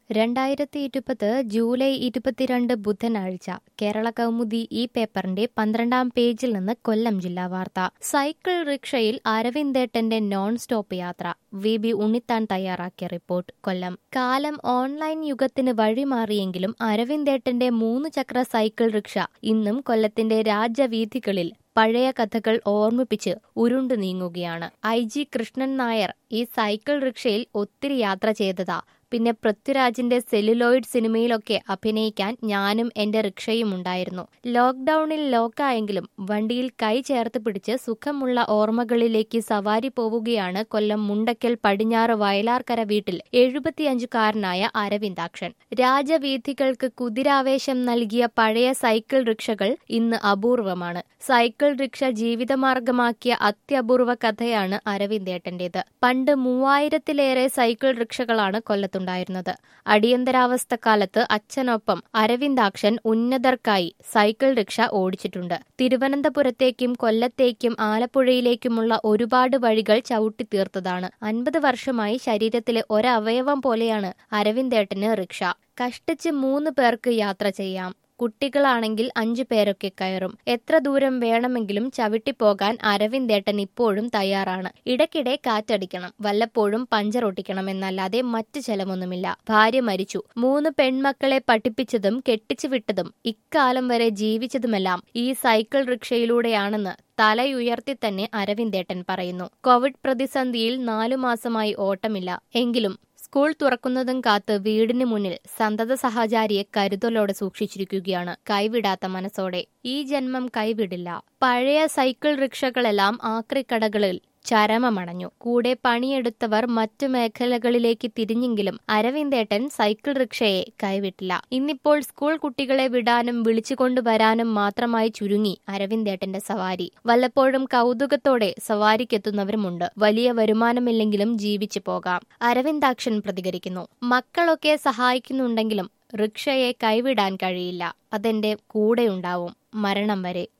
രണ്ടായിരത്തി ഇരുപത് ജൂലൈ ഇരുപത്തിരണ്ട് ബുധനാഴ്ച കേരള കൗമുദി ഈ പേപ്പറിന്റെ പന്ത്രണ്ടാം പേജിൽ നിന്ന് കൊല്ലം ജില്ലാ വാർത്ത സൈക്കിൾ റിക്ഷയിൽ അരവിന്ദേട്ടന്റെ നോൺ സ്റ്റോപ്പ് യാത്ര വി ബി ഉണ്ണിത്താൻ തയ്യാറാക്കിയ റിപ്പോർട്ട് കൊല്ലം കാലം ഓൺലൈൻ യുഗത്തിന് വഴിമാറിയെങ്കിലും അരവിന്ദേട്ടന്റെ മൂന്ന് ചക്ര സൈക്കിൾ റിക്ഷ ഇന്നും കൊല്ലത്തിന്റെ രാജ്യവീഥികളിൽ പഴയ കഥകൾ ഓർമ്മിപ്പിച്ച് ഉരുണ്ടു നീങ്ങുകയാണ് ഐ ജി കൃഷ്ണൻ നായർ ഈ സൈക്കിൾ റിക്ഷയിൽ ഒത്തിരി യാത്ര ചെയ്തതാ പിന്നെ പൃഥ്വിരാജിന്റെ സെല്ലുലോയിഡ് സിനിമയിലൊക്കെ അഭിനയിക്കാൻ ഞാനും എന്റെ റിക്ഷയും ഉണ്ടായിരുന്നു ലോക്ക്ഡൌണിൽ ലോക്കായെങ്കിലും വണ്ടിയിൽ കൈ ചേർത്ത് പിടിച്ച് സുഖമുള്ള ഓർമ്മകളിലേക്ക് സവാരി പോവുകയാണ് കൊല്ലം മുണ്ടക്കൽ പടിഞ്ഞാറ് വയലാർക്കര വീട്ടിൽ എഴുപത്തിയഞ്ചുകാരനായ അരവിന്ദാക്ഷൻ രാജവീഥികൾക്ക് കുതിരാവേശം നൽകിയ പഴയ സൈക്കിൾ റിക്ഷകൾ ഇന്ന് അപൂർവമാണ് സൈക്കിൾ റിക്ഷ ജീവിതമാർഗമാക്കിയ അത്യപൂർവ കഥയാണ് അരവിന്ദേട്ടന്റേത് പണ്ട് മൂവായിരത്തിലേറെ സൈക്കിൾ റിക്ഷകളാണ് കൊല്ലത്തുണ്ടായിരുന്നത് അടിയന്തരാവസ്ഥ കാലത്ത് അച്ഛനൊപ്പം അരവിന്ദാക്ഷൻ ഉന്നതർക്കായി സൈക്കിൾ റിക്ഷ ഓടിച്ചിട്ടുണ്ട് തിരുവനന്തപുരത്തേക്കും കൊല്ലത്തേക്കും ആലപ്പുഴയിലേക്കുമുള്ള ഒരുപാട് വഴികൾ ചവിട്ടിത്തീർത്തതാണ് അൻപത് വർഷമായി ശരീരത്തിലെ ഒരവയവം പോലെയാണ് അരവിന്ദേട്ടന് റിക്ഷ കഷ്ടിച്ച് മൂന്ന് പേർക്ക് യാത്ര ചെയ്യാം കുട്ടികളാണെങ്കിൽ അഞ്ചു പേരൊക്കെ കയറും എത്ര ദൂരം വേണമെങ്കിലും ചവിട്ടിപ്പോകാൻ അരവിന്ദേട്ടൻ ഇപ്പോഴും തയ്യാറാണ് ഇടയ്ക്കിടെ കാറ്റടിക്കണം വല്ലപ്പോഴും പഞ്ചർ ഒട്ടിക്കണം എന്നല്ലാതെ മറ്റു ചെലവൊന്നുമില്ല ഭാര്യ മരിച്ചു മൂന്ന് പെൺമക്കളെ പഠിപ്പിച്ചതും കെട്ടിച്ചു വിട്ടതും ഇക്കാലം വരെ ജീവിച്ചതുമെല്ലാം ഈ സൈക്കിൾ റിക്ഷയിലൂടെയാണെന്ന് തലയുയർത്തി തന്നെ അരവിന്ദേട്ടൻ പറയുന്നു കോവിഡ് പ്രതിസന്ധിയിൽ നാലു മാസമായി ഓട്ടമില്ല എങ്കിലും സ്കൂൾ തുറക്കുന്നതും കാത്ത് വീടിന് മുന്നിൽ സന്തത സഹചാരിയെ കരുതലോടെ സൂക്ഷിച്ചിരിക്കുകയാണ് കൈവിടാത്ത മനസ്സോടെ ഈ ജന്മം കൈവിടില്ല പഴയ സൈക്കിൾ റിക്ഷകളെല്ലാം ആക്രിക്കടകളിൽ ചരമമണഞ്ഞു കൂടെ പണിയെടുത്തവർ മറ്റു മേഖലകളിലേക്ക് തിരിഞ്ഞെങ്കിലും അരവിന്ദേട്ടൻ സൈക്കിൾ റിക്ഷയെ കൈവിട്ടില്ല ഇന്നിപ്പോൾ സ്കൂൾ കുട്ടികളെ വിടാനും വിളിച്ചുകൊണ്ടുവരാനും മാത്രമായി ചുരുങ്ങി അരവിന്ദേട്ടന്റെ സവാരി വല്ലപ്പോഴും കൗതുകത്തോടെ സവാരിക്കെത്തുന്നവരുമുണ്ട് വലിയ വരുമാനമില്ലെങ്കിലും ജീവിച്ചു പോകാം അരവിന്ദാക്ഷൻ പ്രതികരിക്കുന്നു മക്കളൊക്കെ സഹായിക്കുന്നുണ്ടെങ്കിലും റിക്ഷയെ കൈവിടാൻ കഴിയില്ല അതെന്റെ കൂടെയുണ്ടാവും മരണം വരെ